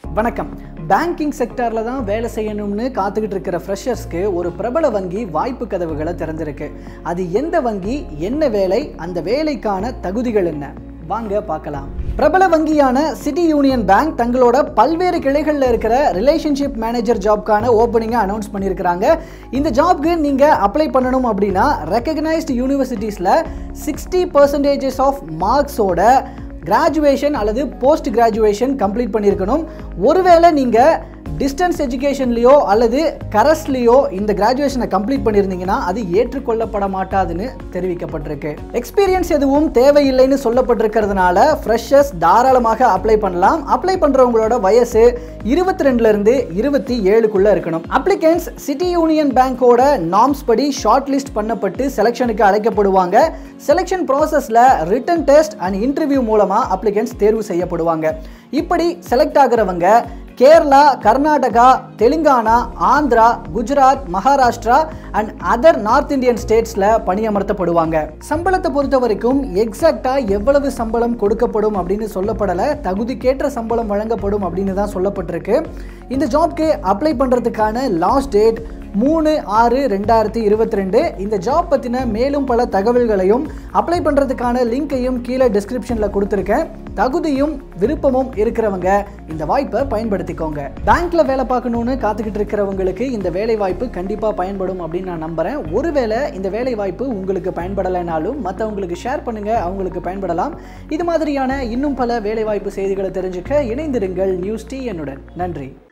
வணக்கம் பேங்கிங் செக்டாரில் தான் வேலை செய்யணும்னு காத்துக்கிட்டு இருக்கிற ஃப்ரெஷர்ஸ்க்கு ஒரு பிரபல வங்கி வாய்ப்பு கதவுகளை திறந்திருக்கு அது எந்த வங்கி என்ன வேலை அந்த வேலைக்கான தகுதிகள் என்ன வாங்க பார்க்கலாம் பிரபல வங்கியான சிட்டி யூனியன் பேங்க் தங்களோட பல்வேறு கிளைகளில் இருக்கிற ரிலேஷன்ஷிப் மேனேஜர் ஜாப்க்கான ஓப்பனிங்கை அனௌன்ஸ் பண்ணியிருக்கிறாங்க இந்த ஜாப்க்கு நீங்கள் அப்ளை பண்ணணும் அப்படின்னா ரெக்கக்னைஸ்டு யூனிவர்சிட்டிஸில் சிக்ஸ்டி பர்சன்டேஜஸ் ஆஃப் மார்க்ஸோட கிராஜுவேஷன் அல்லது போஸ்ட் கிராஜுவேஷன் கம்ப்ளீட் பண்ணியிருக்கணும் ஒருவேளை நீங்கள் டிஸ்டன்ஸ் எஜுகேஷன்லேயோ அல்லது கரஸ்லேயோ இந்த கிராஜுவேஷனை கம்ப்ளீட் பண்ணியிருந்தீங்கன்னா அது ஏற்றுக்கொள்ளப்பட மாட்டாதுன்னு தெரிவிக்கப்பட்டிருக்கு எக்ஸ்பீரியன்ஸ் எதுவும் தேவையில்லைன்னு சொல்லப்பட்டிருக்கிறதுனால ஃப்ரெஷர்ஸ் தாராளமாக அப்ளை பண்ணலாம் அப்ளை பண்ணுறவங்களோட வயசு இருபத்தி ரெண்டுலேருந்து இருபத்தி ஏழுக்குள்ளே இருக்கணும் அப்ளிகன்ஸ் சிட்டி யூனியன் பேங்கோட நார்ம்ஸ் படி ஷார்ட் லிஸ்ட் பண்ணப்பட்டு செலெக்ஷனுக்கு அழைக்கப்படுவாங்க செலெக்ஷன் ப்ராசஸில் ரிட்டன் டெஸ்ட் அண்ட் இன்டர்வியூ மூலமாக அப்ளிகன்ஸ் தேர்வு செய்யப்படுவாங்க இப்படி செலக்ட் ஆகிறவங்க Kerala Karnataka Telangana Andhra Gujarat Maharashtra and other north Indian ஸ்டேட்ஸில் பணியமர்த்தப்படுவாங்க சம்பளத்தை பொறுத்த வரைக்கும் எக்ஸாக்டாக எவ்வளவு சம்பளம் கொடுக்கப்படும் அப்படின்னு சொல்லப்படலை தகுதிக்கேற்ற சம்பளம் வழங்கப்படும் அப்படின்னு தான் சொல்லப்பட்டிருக்கு இந்த ஜாப்க்கு அப்ளை பண்ணுறதுக்கான லாஸ்ட் டேட் மூணு ஆறு ரெண்டாயிரத்தி இருபத்தி ரெண்டு இந்த ஜாப் பற்றின மேலும் பல தகவல்களையும் அப்ளை பண்ணுறதுக்கான லிங்கையும் கீழே டிஸ்கிரிப்ஷனில் கொடுத்துருக்கேன் தகுதியும் விருப்பமும் இருக்கிறவங்க இந்த வாய்ப்பை பயன்படுத்திக்கோங்க பேங்க்ல வேலை பார்க்கணும்னு காத்துக்கிட்டு இருக்கிறவங்களுக்கு இந்த வேலை வாய்ப்பு கண்டிப்பாக பயன்படும் அப்படின்னு நான் நம்புறேன் ஒருவேளை இந்த வேலை வாய்ப்பு உங்களுக்கு பயன்படலைனாலும் மற்றவங்களுக்கு ஷேர் பண்ணுங்க அவங்களுக்கு பயன்படலாம் இது மாதிரியான இன்னும் பல வேலை வாய்ப்பு செய்திகளை தெரிஞ்சுக்க இணைந்திருங்கள் நியூஸ் டி என்னுடன் நன்றி